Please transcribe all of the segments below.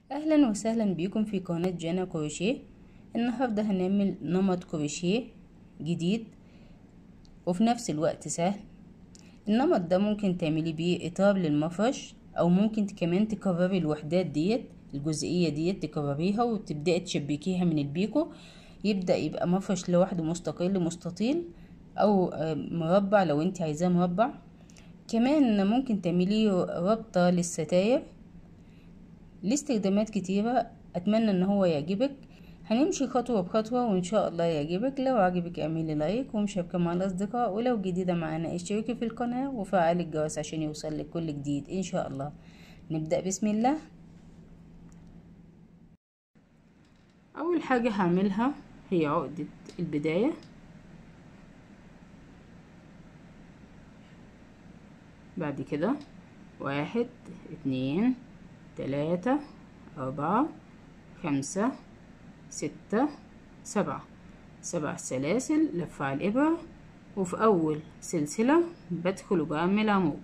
اهلا وسهلا بيكم في قناة جانا كروشيه النهاردة هنعمل نمط كروشيه جديد وفي نفس الوقت سهل النمط ده ممكن تعملي بيه اطار للمفرش او ممكن كمان تكرري الوحدات ديت الجزئية ديت تكرريها وتبدأي تشبكيها من البيكو يبدأ يبقى مفرش لوحده مستقل مستطيل او مربع لو انت عايزاه مربع كمان ممكن تعمليه ربطة للستاير ليه استخدامات كتيرة اتمنى ان هو يعجبك هنمشي خطوة بخطوة وان شاء الله يعجبك لو عجبك اعملي لايك ومشاركة مع الاصدقاء ولو جديدة معانا اشتركي في القناة وفعلي الجرس عشان يوصلك كل جديد ان شاء الله نبدأ بسم الله اول حاجة هعملها هي عقدة البداية بعد كده واحد اتنين تلاتة أربعة خمسة ستة سبعة سبع سلاسل لفة على الإبرة وفي أول سلسلة بدخل وبعمل عمود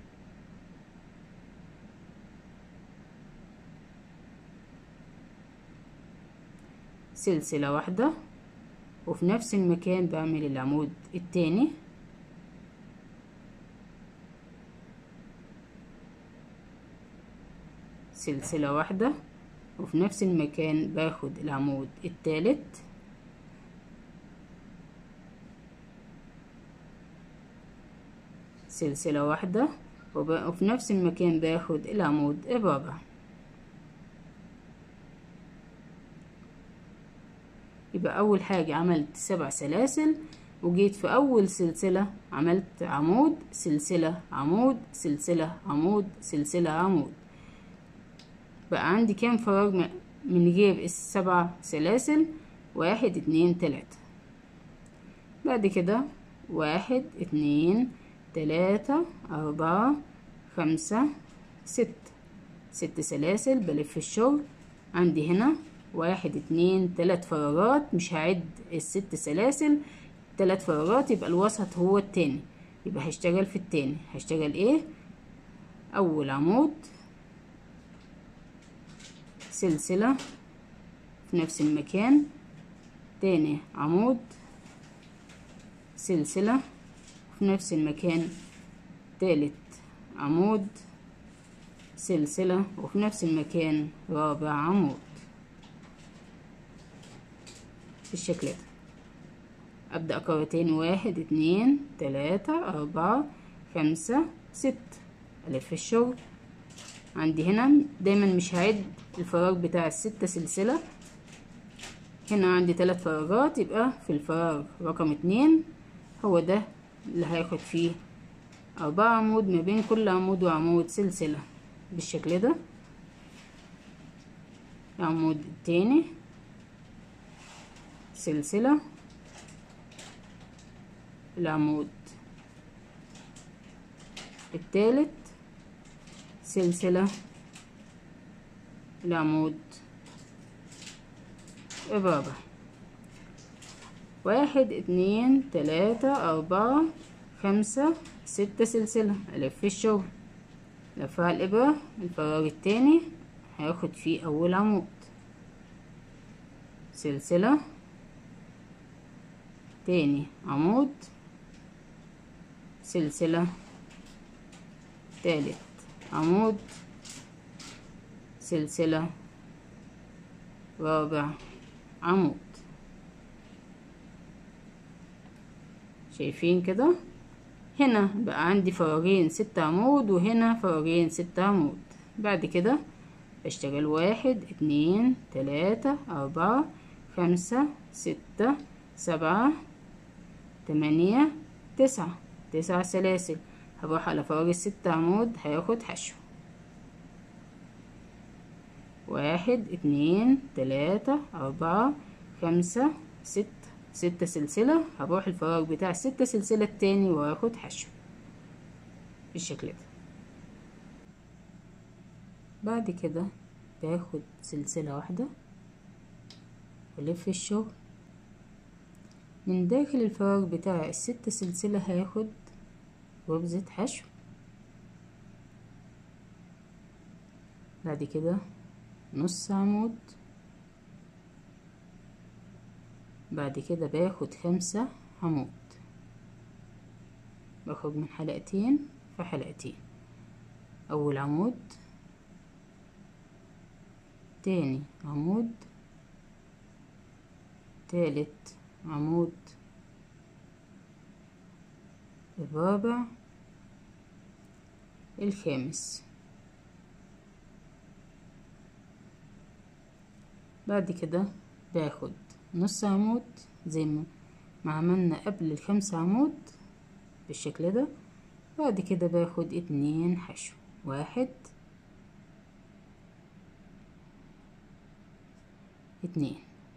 سلسلة واحدة وفي نفس المكان بعمل العمود التاني سلسلة واحدة وفي نفس المكان باخد العمود التالت سلسلة واحدة وفي نفس المكان باخد العمود الرابع يبقى أول حاجة عملت سبع سلاسل وجيت في أول سلسلة عملت عمود سلسلة عمود سلسلة عمود سلسلة عمود بقى عندي كام فراغ من غير السبع سلاسل واحد اتنين تلاتة بعد كده واحد اتنين تلاتة أربعة خمسة ستة ست سلاسل بلف الشغل عندي هنا واحد اتنين تلات فراغات مش هعد الست سلاسل تلات فراغات يبقى الوسط هو التاني يبقى هشتغل في التاني هشتغل ايه اول عمود سلسلة في نفس المكان تاني عمود سلسلة في نفس المكان تالت عمود سلسلة وفي نفس المكان رابع عمود بالشكل ده أبدأ أكرر تاني واحد اتنين تلاتة أربعة خمسة ستة ألف الشغل عندي هنا دايما مش هعد الفراغ بتاع الستة سلسلة هنا عندي تلات فراغات يبقى في الفراغ رقم اتنين هو ده اللي هياخد فيه أربعة عمود ما بين كل عمود وعمود سلسلة بالشكل ده العمود التاني سلسلة العمود التالت سلسلة العمود الرابع واحد اتنين تلاتة أربعة خمسة ستة سلسلة ألف الشغل لفة على الإبرة الفراغ التاني هاخد فيه أول عمود سلسلة تاني عمود سلسلة تالت عمود سلسلة رابع عمود شايفين كده هنا بقى عندي فراغين ست عمود وهنا فراغين ست عمود بعد كده بشتغل واحد اتنين تلاتة أربعة خمسة ستة سبعة تمانية تسعة تسع سلاسل هروح على فراغ الست عمود هياخد حشو واحد اتنين تلاتة أربعة خمسة ستة ستة سلسلة هروح الفراغ بتاع الستة سلسلة التاني واخد حشو بالشكل ده بعد كده باخد سلسلة واحدة والف الشغل من داخل الفراغ بتاع الستة سلسلة هاخد غرزة حشو بعد كده نص عمود بعد كده باخد خمسة عمود بخرج من حلقتين في حلقتين اول عمود تاني عمود تالت عمود الرابع الخامس بعد كده باخد نص عمود زي ما عملنا قبل الخمس عمود بالشكل ده بعد كده باخد اتنين حشو واحد اتنين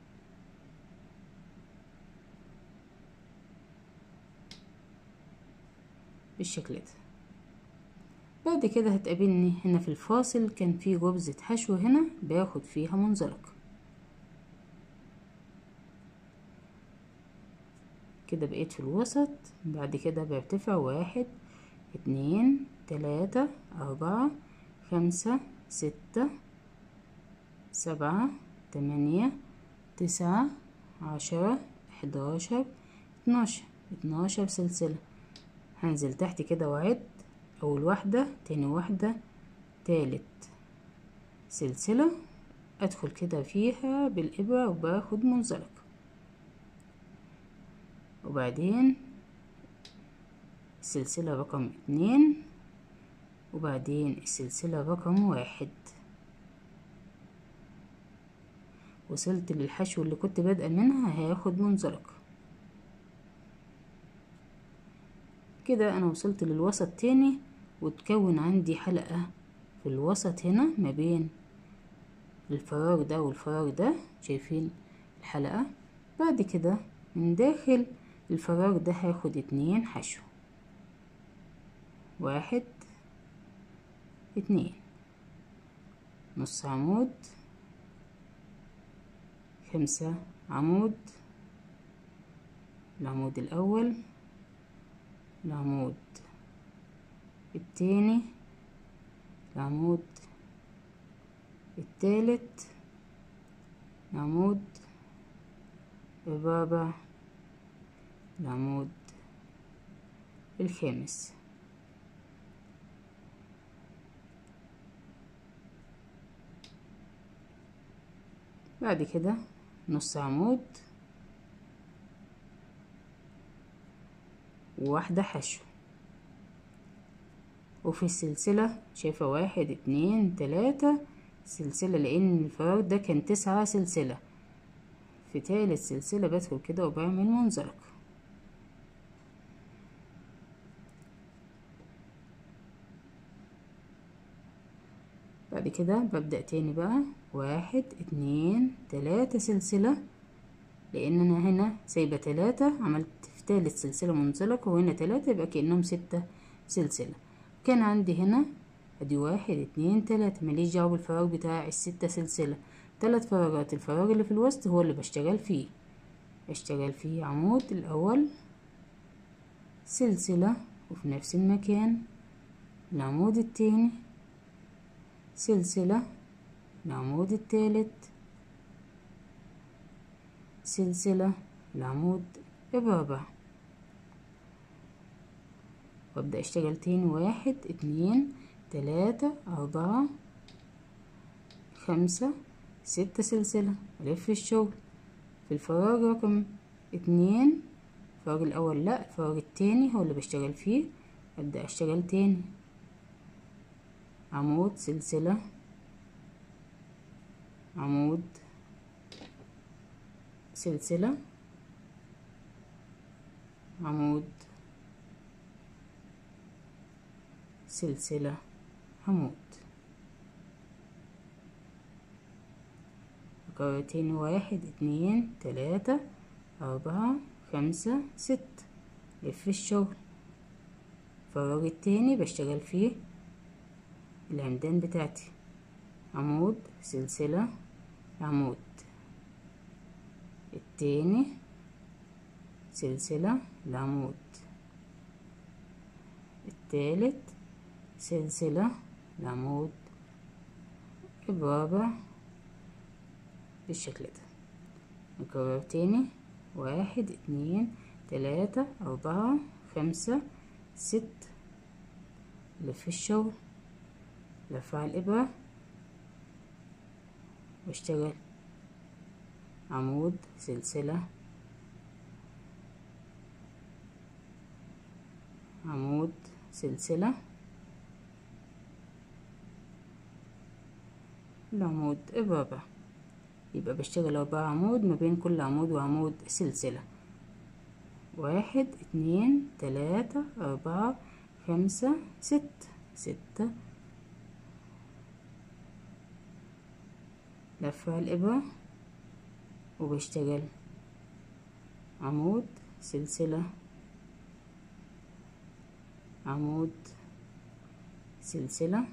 بالشكل ده بعد كده هتقابلني هنا في الفاصل كان في غرزة حشو هنا باخد فيها منزلقة كده بقيت في الوسط بعد كده برتفع واحد اتنين تلاتة أربعة خمسة ستة سبعة تمانية تسعة عشرة حداشر اتناشر اتناشر سلسلة هنزل تحت كده وأعد أول واحدة تاني واحدة تالت سلسلة أدخل كده فيها بالإبرة وباخد منزلق وبعدين السلسلة رقم اتنين وبعدين السلسلة رقم واحد وصلت للحشو اللي كنت بادئة منها هاخد منزلق كده انا وصلت للوسط تاني وتكون عندي حلقة في الوسط هنا ما بين الفراغ ده والفراغ ده شايفين الحلقة بعد كده من داخل الفراغ ده هاخد اتنين حشو واحد اتنين نص عمود خمسة عمود العمود الأول العمود التاني العمود التالت العمود الرابع العمود الخامس بعد كده نص عمود وواحدة حشو وفي السلسلة شايفة واحد اتنين تلاتة سلسلة لأن الفراغ ده كان تسعة سلسلة في تالت سلسلة بدخل كده وبعمل منزلق بعد كده ببدأ تاني بقى واحد اتنين تلاتة سلسلة لأن أنا هنا سايبة تلاتة عملت في تالت سلسلة منزلقة وهنا تلاتة يبقى كأنهم ستة سلسلة كان عندي هنا ادي واحد اتنين تلاتة ماليش دعوة بالفراغ بتاع الستة سلسلة تلات فراغات الفراغ اللي في الوسط هو اللي بشتغل فيه بشتغل فيه عمود الأول سلسلة وفي نفس المكان العمود التاني سلسلة العمود التالت سلسلة العمود الرابع وابدأ اشتغل تاني واحد اتنين تلاتة أربعة خمسة ستة سلسلة ألف الشغل في الفراغ رقم اتنين الفراغ الأول لأ الفراغ التاني هو اللي بشتغل فيه أبدأ أشتغل تاني عمود سلسلة عمود سلسلة عمود سلسلة عمود كرتين واحد اتنين تلاتة أربعة خمسة ستة لف الشغل الفراغ التاني بشتغل فيه العمدان بتاعتي عمود سلسلة عمود التاني سلسلة العمود التالت سلسلة العمود الرابع بالشكل ده نكرر تاني واحد اتنين تلاتة أربعة خمسة ست لف الشغل لف على الإبرة واشتغل عمود سلسلة عمود سلسلة العمود الرابع يبقى بشتغل أربعة عمود ما بين كل عمود وعمود سلسلة واحد اتنين تلاتة أربعة خمسة ستة ستة لف على الإبرة وبشتغل عمود سلسلة عمود سلسلة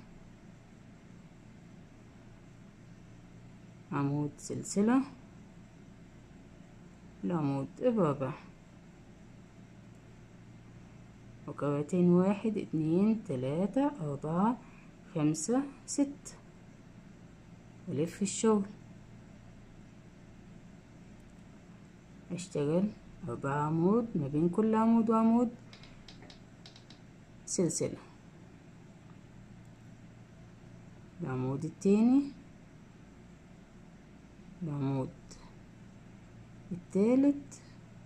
عمود سلسلة العمود الرابع وكرتين واحد اتنين تلاتة أربعة خمسة ستة ألف الشغل أشتغل أربعة عمود ما بين كل عمود وعمود سلسلة العمود التاني العمود التالت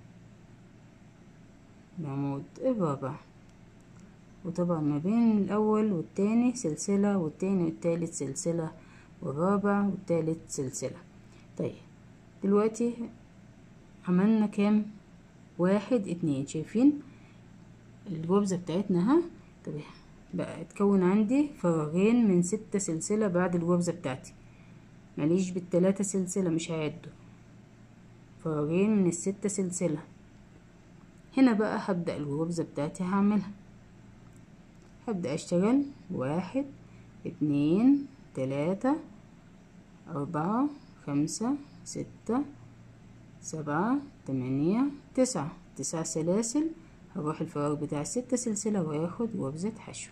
العمود الرابع وطبعا ما بين الأول والتاني سلسلة والتاني والتالت سلسلة والرابع والتالت سلسلة طيب دلوقتي عملنا كام واحد اتنين شايفين الجوبزة بتاعتنا ها طب بقى اتكون عندي فراغين من ستة سلسلة بعد الجوبزة بتاعتي ماليش بالتلاتة سلسلة مش هعده فراغين من الستة سلسلة هنا بقى هبدأ الغرزة بتاعتي هعملها هبدأ اشتغل واحد اتنين تلاتة أربعة خمسة ستة سبعة تمانية تسعة تسع سلاسل هروح الفراغ بتاع الستة سلسلة واخد غرزة حشو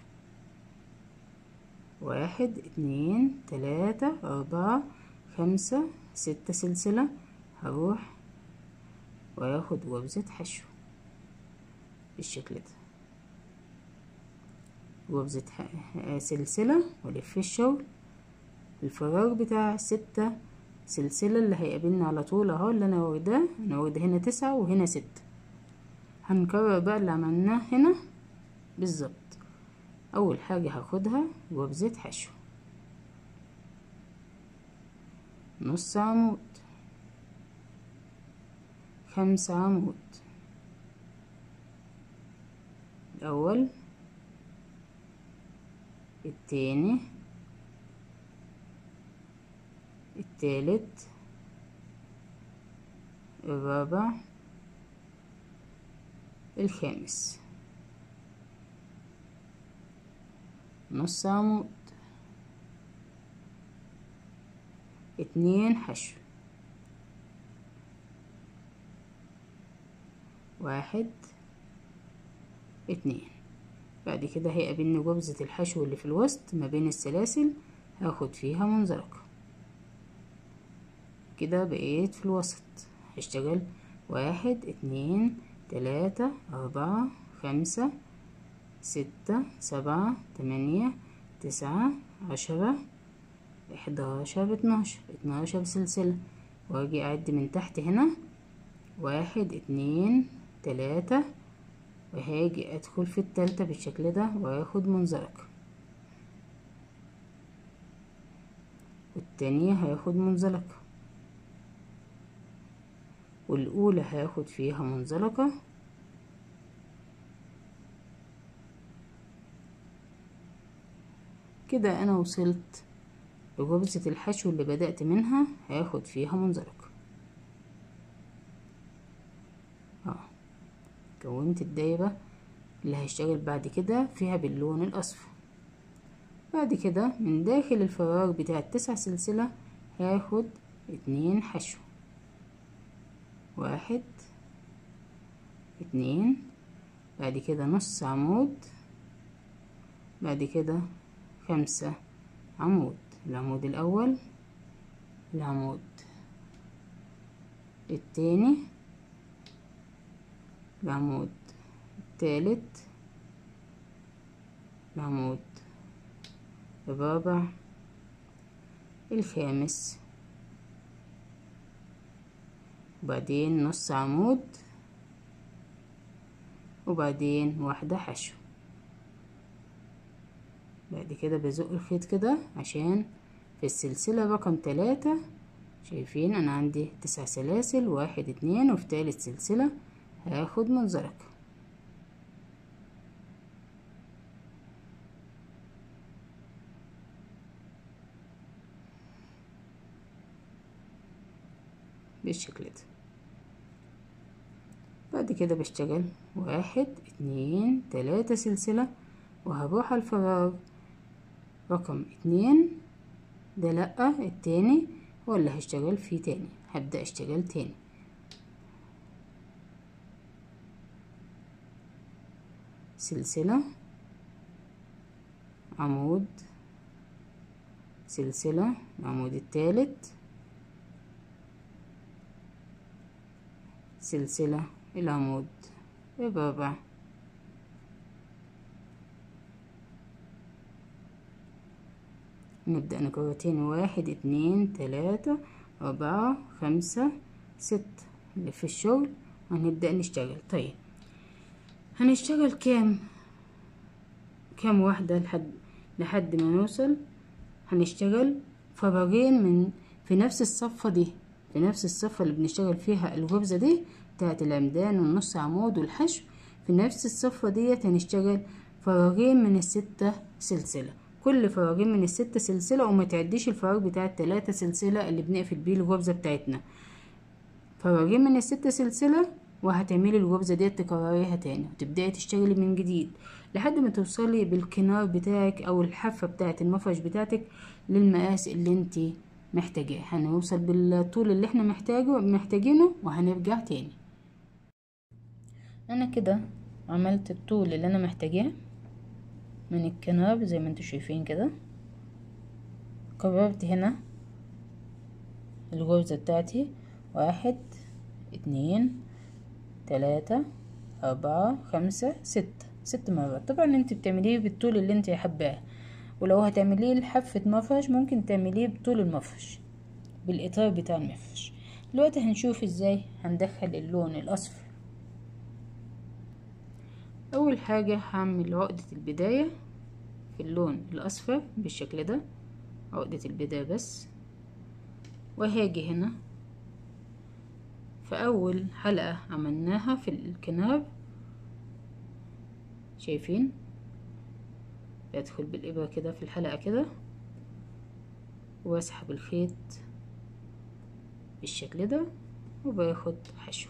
واحد اتنين تلاتة أربعة خمسة ستة سلسلة هروح واخد غرزة حشو بالشكل ده غرزة سلسلة والف الشغل الفراغ بتاع الستة سلسلة اللي هيقابلنا على طول اهو اللي انا واخداه انا واخده هنا تسعة وهنا ستة هنكرر بقى اللي عملناه هنا بالظبط اول حاجة هاخدها غرزة حشو نص عمود خمسة عمود الأول التاني التالت الرابع الخامس نص عمود اتنين حشو واحد اتنين بعد كده هيقابلني جبزة الحشو اللي في الوسط ما بين السلاسل هاخد فيها منزلقة كده بقيت في الوسط هشتغل واحد اتنين تلاتة أربعة خمسة ستة سبعة تمانية تسعة عشرة احداشر اتناشر اتناشر سلسلة واجي اعد من تحت هنا واحد اتنين تلاتة وهاجي ادخل في التالتة بالشكل ده واخد منزلقة والتانية هاخد منزلقة والاولى هاخد فيها منزلقة كده انا وصلت لغرزة الحشو اللي بدأت منها هاخد فيها منزلقة اه كونت الدايرة اللي هشتغل بعد كده فيها باللون الأصفر بعد كده من داخل الفراغ بتاع التسع سلسلة هاخد اتنين حشو واحد اتنين بعد كده نص عمود بعد كده خمسة عمود العمود الأول العمود التاني العمود التالت العمود الرابع الخامس وبعدين نص عمود وبعدين واحدة حشو بعد كده بزق الخيط كده عشان في السلسلة رقم تلاتة شايفين انا عندي تسع سلاسل واحد اتنين وفي تالت سلسلة هاخد منزلقة بالشكل ده بعد كده بشتغل واحد اتنين تلاتة سلسلة وهروح على الفراغ رقم اتنين ده لأ التاني هو اللي هشتغل فيه تاني هبدأ اشتغل تاني سلسلة عمود سلسلة العمود التالت سلسلة العمود الرابع نبدأ نكرر تاني واحد اتنين تلاتة أربعة خمسة ستة اللي في الشغل وهنبدأ نشتغل طيب هنشتغل كام كام واحدة لحد لحد ما نوصل هنشتغل فراغين من في نفس الصفة دي في نفس الصفة اللي بنشتغل فيها الغرزة دي بتاعت العمدان والنص عمود والحشو في نفس الصفة ديت هنشتغل فراغين من الستة سلسلة كل فراغين من الستة سلسلة وما تعديش الفراغ بتاع التلاتة سلسلة اللي بنقفل بيه الغرزة بتاعتنا فراغين من الستة سلسلة وهتعملي الغرزة ديت تكرريها تاني وتبدأي تشتغلي من جديد لحد ما توصلي بالكنار بتاعك او الحافة بتاعت المفرش بتاعتك للمقاس اللي انتي محتاجاه هنوصل بالطول اللي احنا محتاجه محتاجينه وهنرجع تاني انا كده عملت الطول اللي انا محتاجاه من الكنار زي ما انتوا شايفين كده قررت هنا الغرزة بتاعتي واحد اتنين تلاتة أربعة خمسة ستة ست مرات طبعا انت بتعمليه بالطول اللي انت حباه ولو هتعمليه لحافة مفرش ممكن تعمليه بطول المفرش بالإطار بتاع المفرش دلوقتي هنشوف ازاي هندخل اللون الأصفر أول حاجة هعمل عقدة البداية في اللون الأصفر بالشكل ده عقدة البداية بس وهاجي هنا في أول حلقة عملناها في الكنار شايفين بدخل بالإبرة كده في الحلقة كده واسحب الخيط بالشكل ده وباخد حشو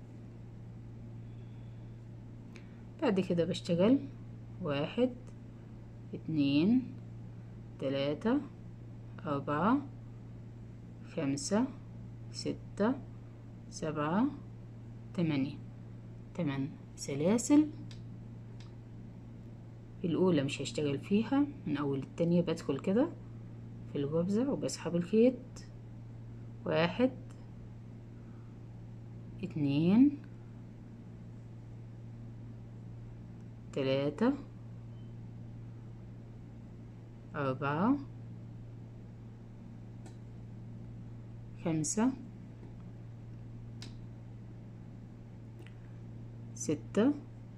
بعد كده بشتغل واحد اتنين تلاتة أربعة خمسة ستة سبعة تمانية تمن سلاسل الأولى مش هشتغل فيها من أول التانية بدخل كده في الغرزة وبسحب الخيط واحد اتنين تلاتة أربعة خمسة ستة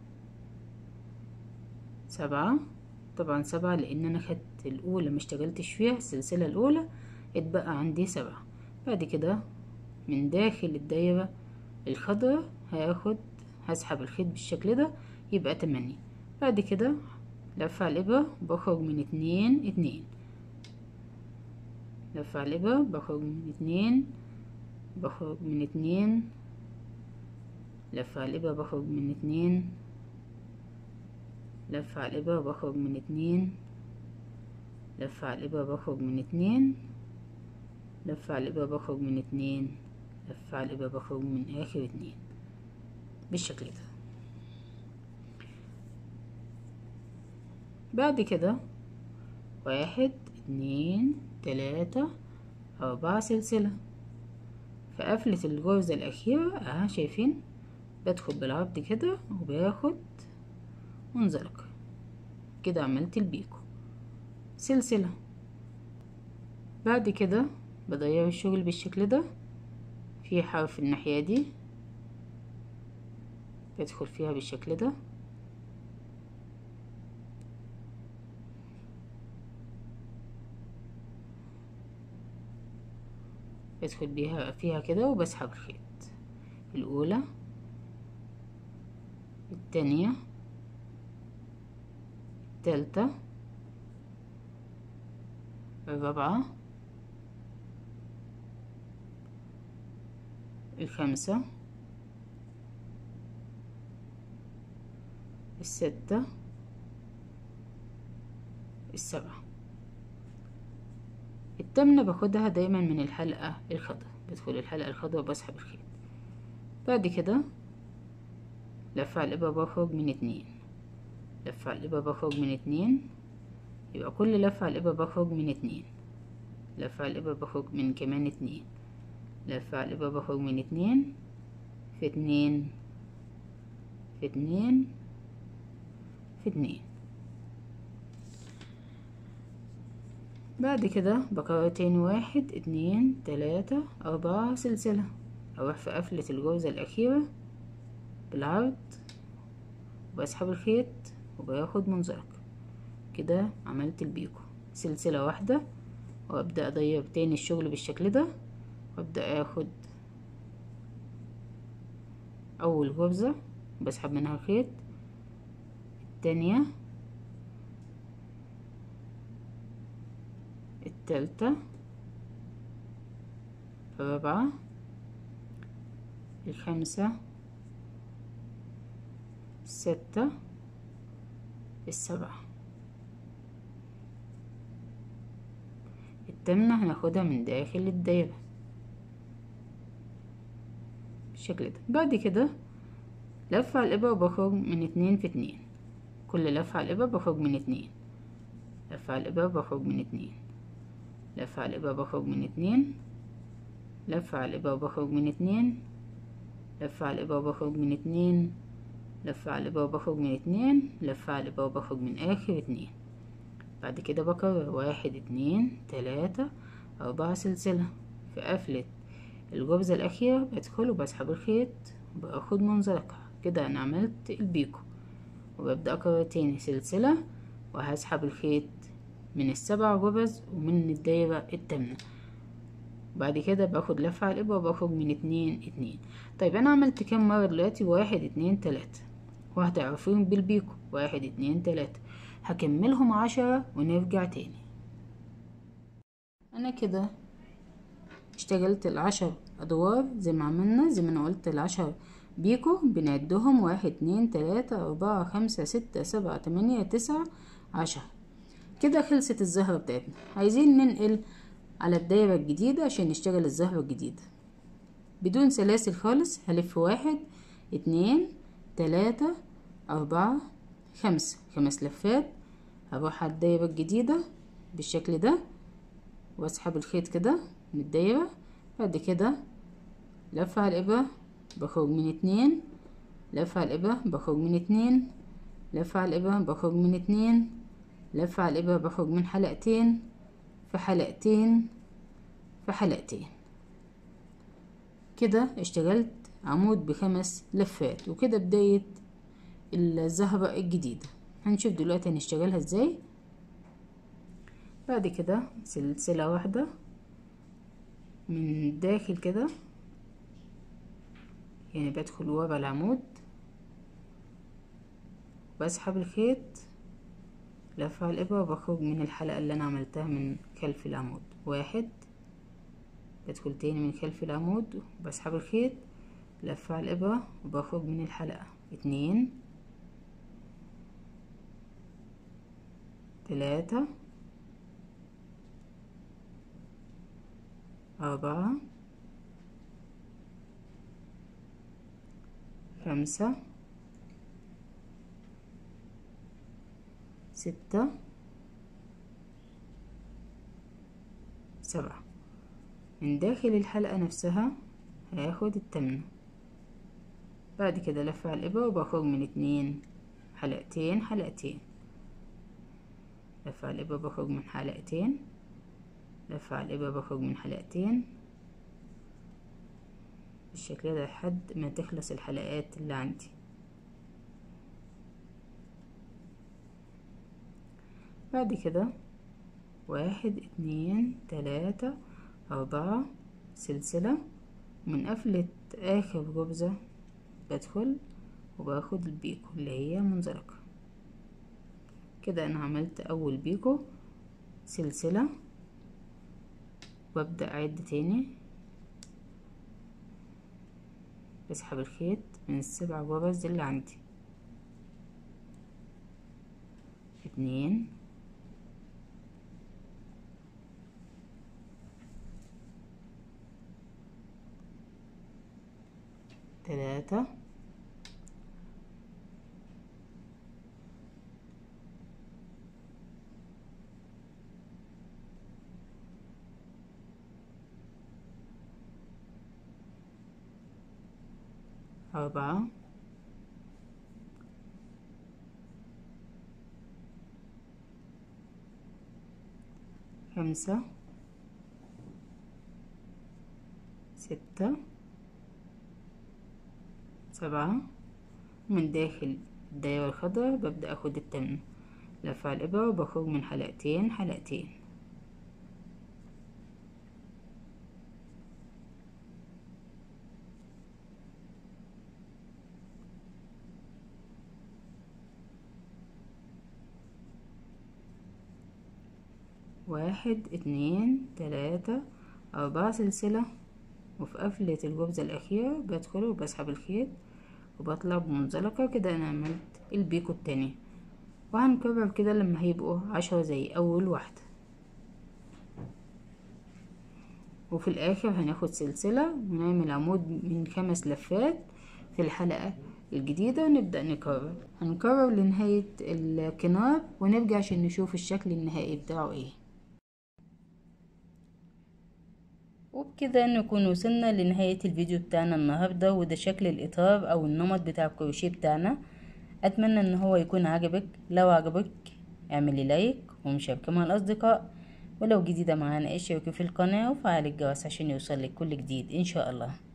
سبعة طبعا سبعة لأن أنا خدت الأولى مشتغلتش فيها السلسلة الأولى اتبقى عندي سبعة بعد كده من داخل الدايرة الخضراء هاخد هسحب الخيط بالشكل ده يبقى تمانية بعد كده لفة الإبرة بخرج من اتنين اتنين لفة الإبرة بخرج من اتنين بخرج من اتنين لفة الإبرة بخرج من اتنين لف على الإبرة بخرج من اتنين لف على الإبرة بخرج من اتنين لف على الإبرة بخرج من اتنين لف على الإبرة بخرج من آخر اتنين بالشكل ده بعد كده واحد اتنين تلاتة أربعة سلسلة في قفلة الغرزة الأخيرة اها شايفين بدخل بالعرض كده وباخد منزلقة كده عملت البيكو سلسلة بعد كده بضيع الشغل بالشكل ده في حرف الناحية دي بدخل فيها بالشكل ده بدخل بيها فيها كده وبسحب الخيط الأولى التانية التالتة الرابعة الخامسة الستة السبعة التامنة باخدها دايما من الحلقة الخضراء بدخل الحلقة الخضراء وبسحب الخيط بعد كده لف على الإبرة بخرج من اتنين لف على الإبرة بخرج من اتنين يبقى كل لف على الإبرة بخرج من اتنين لف على الإبرة بخرج من كمان اتنين لف على الإبرة بخرج من اتنين في اتنين في اتنين في اتنين بعد كده بكرر تاني واحد اتنين تلاتة أربعة سلسلة أروح في قفلة الغرزة الأخيرة بالعرض وبسحب الخيط وباخد منزلق كده عملت البيكو سلسلة واحدة وأبدأ أضيق تاني الشغل بالشكل ده وأبدأ أخد أول غرزة بسحب منها الخيط التانية التالتة الرابعة الخامسة الستة السبعة التامنة هناخدها من داخل الدايرة بالشكل ده بعد كده لف على الإبرة بخرج من اتنين في اتنين كل لف على الإبرة بخرج من اتنين لف على الإبرة بخرج من اتنين لف على الإبرة بخرج من اتنين لف على الإبرة بخرج من اتنين لف على الإبرة بخرج من اتنين لف على الإبرة بخرج من اتنين لف على الإبرة بخرج من آخر اتنين بعد كده بكرر واحد اتنين تلاتة أربعة سلسلة في قفلة الغرزة الأخيرة بدخل وبسحب الخيط وباخد منزلقة كده أنا عملت البيكو وببدأ أكرر تاني سلسلة وهسحب الخيط من السبع غرز ومن الدايرة التامنة بعد كده باخد لفة على الإبرة وبخرج من اتنين اتنين طيب أنا عملت كام مرة دلوقتي واحد اتنين تلاتة وهتعرفين بالبيكو واحد اتنين تلاتة هكملهم عشرة ونرجع تاني أنا كده اشتغلت العشر أدوار زي ما عملنا زي ما أنا قلت العشر بيكو بنعدهم واحد اتنين تلاتة أربعة خمسة ستة سبعة تمانية تسعة عشرة كده خلصت الزهرة بتاعتنا عايزين ننقل على الدايرة الجديدة عشان نشتغل الزهرة الجديدة بدون سلاسل خالص هلف واحد اتنين تلاتة أربعة خمسة خمس لفات هروح على الدايرة الجديدة بالشكل ده واسحب الخيط كده من الدايرة بعد كده لف على الإبرة بخرج من اتنين لف على الإبرة بخرج من اتنين لف على الإبرة بخرج من اتنين لف على الإبرة بخرج من حلقتين في حلقتين في حلقتين كده اشتغلت عمود بخمس لفات وكده بداية الزهرة الجديدة هنشوف دلوقتي هنشتغلها ازاي بعد كده سلسلة واحدة من الداخل كده يعني بدخل ورا العمود بسحب الخيط لف على الإبرة وبخرج من الحلقة اللي أنا عملتها من خلف العمود واحد بدخل تاني من خلف العمود بسحب الخيط لف على الإبرة وبخرج من الحلقة اتنين تلاتة أربعة خمسة ستة سبعة من داخل الحلقة نفسها هاخد التمنة بعد كده لف على الإبرة وبخرج من اتنين حلقتين حلقتين لف على الإبرة بخرج من حلقتين لف على الإبرة بخرج من حلقتين بالشكل ده لحد ما تخلص الحلقات اللي عندي بعد كده واحد اتنين تلاتة أربعة سلسلة من قفلة آخر غرزة بدخل وباخد البيكو اللي هي منزلقة كده أنا عملت أول بيكو سلسلة وابدأ أعد تاني بسحب الخيط من السبع غرز اللي عندي اتنين تلاتة أربعة خمسة ستة سبعة من داخل الدايرة الخضراء ببدأ أخد التمن لف على الإبرة وبخرج من حلقتين حلقتين واحد اتنين تلاتة أربعة سلسلة وفي قفلة الغرزة الأخيرة بدخل وبسحب الخيط وبطلع بمنزلقة كده أنا عملت البيكو التاني وهنكرر كده لما هيبقوا عشرة زي أول واحدة وفي الآخر هناخد سلسلة ونعمل عمود من خمس لفات في الحلقة الجديدة ونبدأ نكرر هنكرر لنهاية الكنار ونرجع عشان نشوف الشكل النهائي بتاعه ايه وبكده نكون وصلنا لنهاية الفيديو بتاعنا النهاردة وده شكل الإطار أو النمط بتاع الكروشيه بتاعنا أتمنى إن هو يكون عجبك لو عجبك اعملي لايك ومشاركة مع الأصدقاء ولو جديدة معانا اشتركي في القناة وفعل الجرس عشان يوصلك كل جديد إن شاء الله